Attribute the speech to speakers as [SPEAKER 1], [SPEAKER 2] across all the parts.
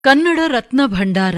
[SPEAKER 1] ಕನ್ನಡ ರತ್ನ ಭಂಡಾರ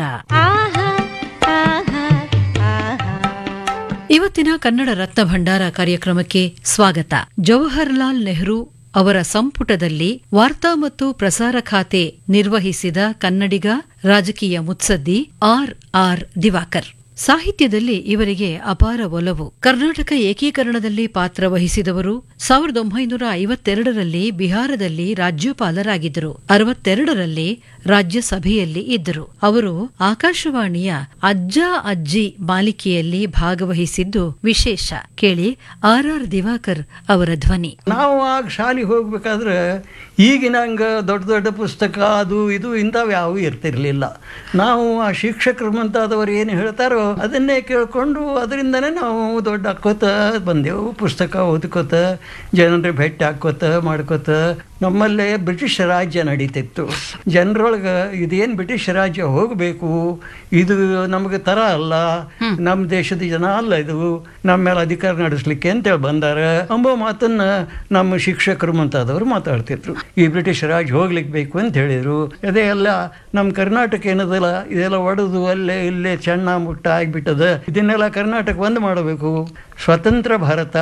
[SPEAKER 1] ಇವತ್ತಿನ ಕನ್ನಡ ರತ್ನ ಭಂಡಾರ ಕಾರ್ಯಕ್ರಮಕ್ಕೆ ಸ್ವಾಗತ ಜವಾಹರ್ಲಾಲ್ ನೆಹರು ಅವರ ಸಂಪುಟದಲ್ಲಿ ವಾರ್ತಾ ಮತ್ತು ಪ್ರಸಾರ ಖಾತೆ ನಿರ್ವಹಿಸಿದ ಕನ್ನಡಿಗ ರಾಜಕೀಯ ಮುತ್ಸದ್ದಿ ಆರ್ ಆರ್ ದಿವಾಕರ್ ಸಾಹಿತ್ಯದಲ್ಲಿ ಇವರಿಗೆ ಅಪಾರ ಒಲವು ಕರ್ನಾಟಕ ಏಕೀಕರಣದಲ್ಲಿ ಪಾತ್ರ ವಹಿಸಿದವರು ಸಾವಿರದ ಒಂಬೈನೂರ ಐವತ್ತೆರಡರಲ್ಲಿ ಬಿಹಾರದಲ್ಲಿ ರಾಜ್ಯಪಾಲರಾಗಿದ್ದರು ಅರವತ್ತೆರಡರಲ್ಲಿ ರಾಜ್ಯಸಭೆಯಲ್ಲಿ ಇದ್ದರು ಅವರು ಆಕಾಶವಾಣಿಯ ಅಜ್ಜ ಅಜ್ಜಿ ಮಾಲಿಕೆಯಲ್ಲಿ ಭಾಗವಹಿಸಿದ್ದು ವಿಶೇಷ ಕೇಳಿ ಆರ್ ಆರ್ ದಿವಾಕರ್ ಅವರ ಧ್ವನಿ
[SPEAKER 2] ನಾವು ಆಗ ಶಾಲೆಗೆ ಹೋಗ್ಬೇಕಾದ್ರೆ ಈಗಿನ ಹಂಗೆ ದೊಡ್ಡ ದೊಡ್ಡ ಪುಸ್ತಕ ಅದು ಇದು ಇಂಥವು ಯಾವೂ ಇರ್ತಿರ್ಲಿಲ್ಲ ನಾವು ಆ ಶಿಕ್ಷಕರು ಮುಂತಾದವರು ಏನು ಹೇಳ್ತಾರೋ ಅದನ್ನೇ ಕೇಳಿಕೊಂಡು ಅದರಿಂದನೇ ನಾವು ದೊಡ್ಡ ಹಾಕೋತ ಬಂದೆವು ಪುಸ್ತಕ ಓದ್ಕೋತ ಜನರ ಭೇಟಿ ಹಾಕೋತ ಮಾಡ್ಕೋತ ನಮ್ಮಲ್ಲೇ ಬ್ರಿಟಿಷ್ ರಾಜ್ಯ ನಡೀತಿತ್ತು ಜನರೊಳಗೆ ಇದೇನು ಬ್ರಿಟಿಷ್ ರಾಜ್ಯ ಹೋಗಬೇಕು ಇದು ನಮಗೆ ತರ ಅಲ್ಲ ನಮ್ಮ ದೇಶದ ಜನ ಅಲ್ಲ ಇದು ನಮ್ಮ ಮೇಲೆ ಅಧಿಕಾರ ನಡೆಸಲಿಕ್ಕೆ ಅಂತೇಳಿ ಬಂದಾರ ಎಂಬ ಮಾತನ್ನ ನಮ್ಮ ಶಿಕ್ಷಕರು ಮುಂತಾದವರು ಮಾತಾಡ್ತಿದ್ರು ಈ ಬ್ರಿಟಿಷ್ ರಾಜ್ ಹೋಗ್ಲಿಕ್ಕೆ ಬೇಕು ಅಂತ ಹೇಳಿದರು ಅದೇ ಎಲ್ಲ ನಮ್ಮ ಕರ್ನಾಟಕ ಏನದಲ್ಲ ಇದೆಲ್ಲ ಒಡೆದು ಅಲ್ಲೇ ಇಲ್ಲೇ ಚೆನ್ನ ಮುಟ್ಟ ಆಗಿಬಿಟ್ಟದ ಇದನ್ನೆಲ್ಲ ಕರ್ನಾಟಕ ಬಂದ್ ಮಾಡಬೇಕು ಸ್ವತಂತ್ರ ಭಾರತ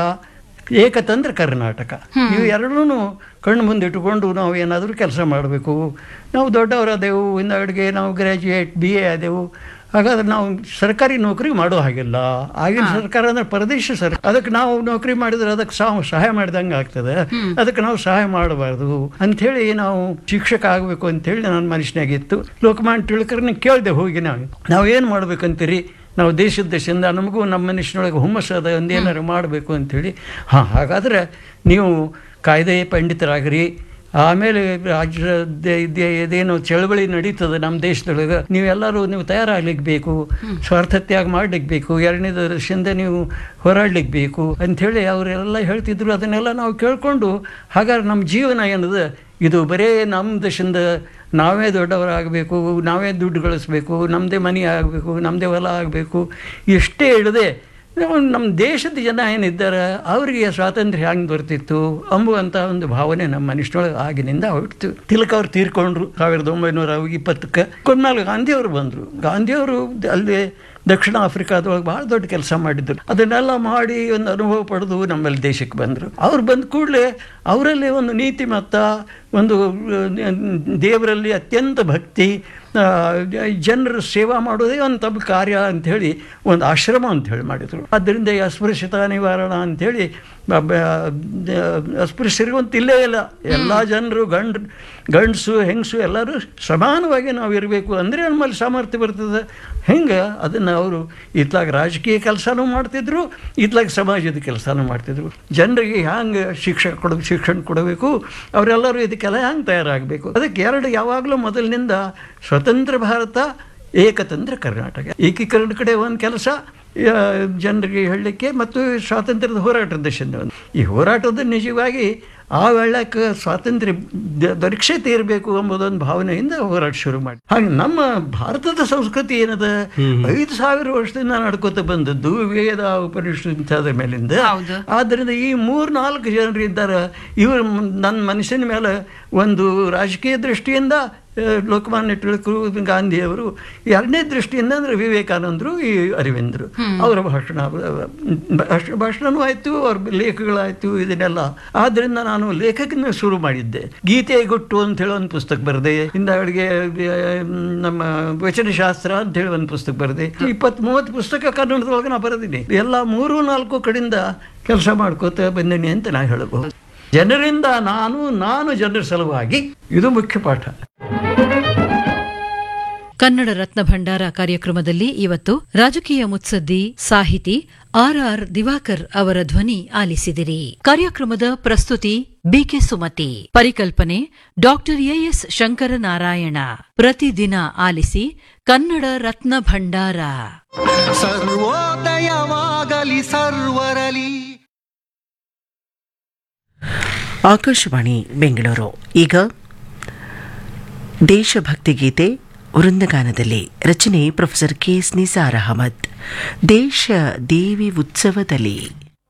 [SPEAKER 2] ಏಕತಂತ್ರ ಕರ್ನಾಟಕ ಇವು ಎರಡೂ ಕಣ್ಣು ಮುಂದೆ ಇಟ್ಟುಕೊಂಡು ನಾವು ಏನಾದರೂ ಕೆಲಸ ಮಾಡಬೇಕು ನಾವು ದೊಡ್ಡವರಾದೆವು ಹಿಂದಗಡೆಗೆ ನಾವು ಗ್ರ್ಯಾಜುಯೇಟ್ ಬಿ ಎ ಆದೆವು ಹಾಗಾದ್ರೆ ನಾವು ಸರ್ಕಾರಿ ನೌಕರಿ ಮಾಡೋ ಹಾಗಿಲ್ಲ ಆಗಿನ ಸರ್ಕಾರ ಅಂದ್ರೆ ಪರದೇಶ ಸರ್ ಅದಕ್ಕೆ ನಾವು ನೌಕರಿ ಮಾಡಿದ್ರೆ ಅದಕ್ಕೆ ಸಹ ಸಹಾಯ ಮಾಡಿದಂಗೆ ಆಗ್ತದೆ ಅದಕ್ಕೆ ನಾವು ಸಹಾಯ ಮಾಡಬಾರ್ದು ಅಂಥೇಳಿ ನಾವು ಶಿಕ್ಷಕ ಆಗಬೇಕು ಅಂತೇಳಿ ನನ್ನ ಮನುಷ್ಯನಾಗಿತ್ತು ಲೋಕಮಾನ್ಯ ತಿಳ್ಕರ್ನ ಕೇಳಿದೆ ಹೋಗಿ ನಾವು ನಾವು ಏನು ಮಾಡ್ಬೇಕಂತೀರಿ ನಾವು ದೇಶದ ದೇಶದಿಂದ ನಮಗೂ ನಮ್ಮ ಮನುಷ್ಯನೊಳಗೆ ಹುಮ್ಮಸ್ಸದ ಒಂದೇನಾರು ಮಾಡಬೇಕು ಅಂಥೇಳಿ ಹಾಂ ಹಾಗಾದ್ರೆ ನೀವು ಕಾಯ್ದೆ ಪಂಡಿತರಾಗಿರಿ ಆಮೇಲೆ ರಾಜ್ಯದ ಇದೇ- ಇದೇನು ಚಳವಳಿ ನಡೀತದೆ ನಮ್ಮ ದೇಶದೊಳಗೆ ನೀವೆಲ್ಲರೂ ನೀವು ತಯಾರಾಗ್ಲಿಕ್ಕೆ ಬೇಕು ಸ್ವಾರ್ಥತ್ಯಾಗ ಮಾಡ್ಲಿಕ್ಕೆ ಬೇಕು ಎರಡನೇ ದರ್ಶನದ ನೀವು ಹೋರಾಡ್ಲಿಕ್ಕೆ ಬೇಕು ಅಂಥೇಳಿ ಅವರೆಲ್ಲ ಹೇಳ್ತಿದ್ರು ಅದನ್ನೆಲ್ಲ ನಾವು ಕೇಳಿಕೊಂಡು ಹಾಗಾದ್ರೆ ನಮ್ಮ ಜೀವನ ಏನದ ಇದು ಬರೇ ನಮ್ಮ ದೇಶದಿಂದ ನಾವೇ ದೊಡ್ಡವರಾಗಬೇಕು ನಾವೇ ದುಡ್ಡು ಗಳಿಸ್ಬೇಕು ನಮ್ಮದೇ ಮನೆ ಆಗಬೇಕು ನಮ್ಮದೇ ಹೊಲ ಆಗಬೇಕು ಇಷ್ಟೇ ಇಡದೆ ನಾವು ನಮ್ಮ ದೇಶದ ಜನ ಏನಿದ್ದಾರೆ ಅವರಿಗೆ ಸ್ವಾತಂತ್ರ್ಯ ಹೆಂಗೆ ದೊರೆತಿತ್ತು ಅಂಬುವಂಥ ಒಂದು ಭಾವನೆ ನಮ್ಮ ಮನುಷ್ಯನೊಳಗೆ ಆಗಿನಿಂದ ಹೊರಟಿತು ತಿಲಕ್ ಅವ್ರು ತೀರ್ಕೊಂಡ್ರು ಸಾವಿರದ ಒಂಬೈನೂರ ಇಪ್ಪತ್ತಕ್ಕೆ ಕೊಂಡ್ಮೇಲೆ ಗಾಂಧಿಯವರು ಬಂದರು ಗಾಂಧಿಯವರು ಅಲ್ಲಿ ದಕ್ಷಿಣ ಆಫ್ರಿಕಾದೊಳಗೆ ಭಾಳ ದೊಡ್ಡ ಕೆಲಸ ಮಾಡಿದ್ರು ಅದನ್ನೆಲ್ಲ ಮಾಡಿ ಒಂದು ಅನುಭವ ಪಡೆದು ನಮ್ಮಲ್ಲಿ ದೇಶಕ್ಕೆ ಬಂದರು ಅವ್ರು ಬಂದ ಕೂಡಲೇ ಅವರಲ್ಲಿ ಒಂದು ನೀತಿ ಮತ್ತ ಒಂದು ಆ, ದೇವರಲ್ಲಿ ಅತ್ಯಂತ ಭಕ್ತಿ ಆ, ಜನರ ಸೇವಾ ಮಾಡೋದೇ ಒಂದು ತಮ್ಮ ಕಾರ್ಯ ಅಂಥೇಳಿ ಒಂದು ಆಶ್ರಮ ಅಂಥೇಳಿ ಮಾಡಿದರು ಆದ್ದರಿಂದ ಈ ಅಸ್ಪೃಶ್ಯತಾ ನಿವಾರಣ ಅಂಥೇಳಿ ಬ- ಬ- ಅಸ್ಪೃಶ್ಯರಿಗಂತ ಇಲ್ಲೇ ಇಲ್ಲ ಎಲ್ಲ ಜನರು ಗಂಡ್ ಗಂಡಸು ಹೆಂಗಸು ಎಲ್ಲರೂ ಸಮಾನವಾಗಿ ನಾವು ಇರಬೇಕು ಅಂದರೆ ನಮ್ಮಲ್ಲಿ ಸಾಮರ್ಥ್ಯ ಬರ್ತದೆ ಹೆಂಗೆ ಅದನ್ನು ಅವರು ಇತ್ಲಾಗ ರಾಜಕೀಯ ಕೆಲಸನೂ ಮಾಡ್ತಿದ್ರು ಇತ್ಲಾಗ ಸಮಾಜದ ಕೆಲಸನೂ ಮಾಡ್ತಿದ್ರು ಜನರಿಗೆ ಹ್ಯಾಂಗೆ ಶಿಕ್ಷಣ ಕೊಡ ಶಿಕ್ಷಣ ಕೊಡಬೇಕು ಅವರೆಲ್ಲರೂ ಇದಕ್ಕೆಲ್ಲ ಹ್ಯಾಂಗೆ ತಯಾರಾಗಬೇಕು ಅದಕ್ಕೆ ಎರಡು ಯಾವಾಗಲೂ ಮೊದಲಿನಿಂದ ಸ್ವತಂತ್ರ ಭಾರತ ಏಕತಂತ್ರ ಕರ್ನಾಟಕ ಏಕೀಕರಣ ಕಡೆ ಒಂದು ಕೆಲಸ ಜನರಿಗೆ ಹೇಳಲಿಕ್ಕೆ ಮತ್ತು ಸ್ವಾತಂತ್ರ್ಯದ ಹೋರಾಟದ ದೇಶದಿಂದ ಒಂದು ಈ ಹೋರಾಟದ ನಿಜವಾಗಿ ಆ ವೇಳಕ್ಕೆ ಸ್ವಾತಂತ್ರ್ಯ ದ- ದೊರಕ್ಷೆ ತೀರಬೇಕು ಎಂಬುದೊಂದು ಭಾವನೆಯಿಂದ ಹೋರಾಟ ಶುರು ಮಾಡಿ ಹಾಗೆ ನಮ್ಮ ಭಾರತದ ಸಂಸ್ಕೃತಿ ಏನದ ಐದು ಸಾವಿರ ವರ್ಷದಿಂದ ನಡ್ಕೋತ ಬಂದದ್ದು ವೇದ ಉಪನಿಷತ್ತಾದ ಮೇಲಿಂದ ಆದ್ದರಿಂದ ಈ ಮೂರು ನಾಲ್ಕು ಜನರು ಇದ್ದಾರೆ ಇವರು ನನ್ನ ಮನುಷ್ಯನ ಮೇಲೆ ಒಂದು ರಾಜಕೀಯ ದೃಷ್ಟಿಯಿಂದ ಆ, ಲೋಕಮಾನ್ಯ ತಿಳಕರು ಗಾಂಧಿಯವರು ಎರಡನೇ ದೃಷ್ಟಿಯಿಂದ ಅಂದರೆ ವಿವೇಕಾನಂದರು ಈ ಅರವಿಂದರು ಅವರ ಭಾಷಣ ಭಾಷ- ಭಾಷಣನೂ ಆಯಿತು ಅವ್ರ ಲೇಖಗಳಾಯಿತು ಇದನ್ನೆಲ್ಲ ಆದ್ದರಿಂದ ನಾನು ಲೇಖಕನ ಶುರು ಮಾಡಿದ್ದೆ ಗೀತೆ ಗುಟ್ಟು ಅಂತ ಹೇಳಿ ಒಂದು ಪುಸ್ತಕ ಬರೆದೆ ಹಿಂದಗಳಿಗೆ ನಮ್ಮ ವಚನಶಾಸ್ತ್ರ ಅಂತ ಹೇಳಿ ಒಂದು ಪುಸ್ತಕ ಬರೆದೆ ಇಪ್ಪತ್ತ್ ಮೂವತ್ತು ಪುಸ್ತಕ ಕನ್ನಡದೊಳಗೆ ನಾ ಬರೆದಿನಿ ಎಲ್ಲ ಮೂರು ನಾಲ್ಕು ಕಡೆಯಿಂದ ಕೆಲಸ ಮಾಡ್ಕೋತ ಬಂದೀನಿ ಅಂತ ನಾ ಹೇಳಬಹುದು ಜನರಿಂದ ನಾನು ನಾನು ಜನರ ಸಲುವಾಗಿ ಇದು ಮುಖ್ಯ ಪಾಠ
[SPEAKER 1] ಕನ್ನಡ ರತ್ನ ಭಂಡಾರ ಕಾರ್ಯಕ್ರಮದಲ್ಲಿ ಇವತ್ತು ರಾಜಕೀಯ ಮುತ್ಸದ್ದಿ ಸಾಹಿತಿ ಆರ್ ಆರ್ ದಿವಾಕರ್ ಅವರ ಧ್ವನಿ ಆಲಿಸಿದಿರಿ ಕಾರ್ಯಕ್ರಮದ ಪ್ರಸ್ತುತಿ ಬಿಕೆ ಸುಮತಿ ಪರಿಕಲ್ಪನೆ ಡಾಕ್ಟರ್ ಎಎಸ್ ಶಂಕರನಾರಾಯಣ ಪ್ರತಿದಿನ ಆಲಿಸಿ ಕನ್ನಡ ರತ್ನ ಭಂಡಾರ
[SPEAKER 3] ಸರ್ವೋದಯವಾಗಲಿ ಸರ್ವರಲಿ
[SPEAKER 4] ಆಕಾಶವಾಣಿ ಬೆಂಗಳೂರು ಈಗ ದೇಶಭಕ್ತಿ ಗೀತೆ ವೃಂದಗಾನದಲ್ಲಿ ರಚನೆ professor K S Nisar Ahmed ದೇಶ ದೇವಿ ಉತ್ಸವದಲ್ಲಿ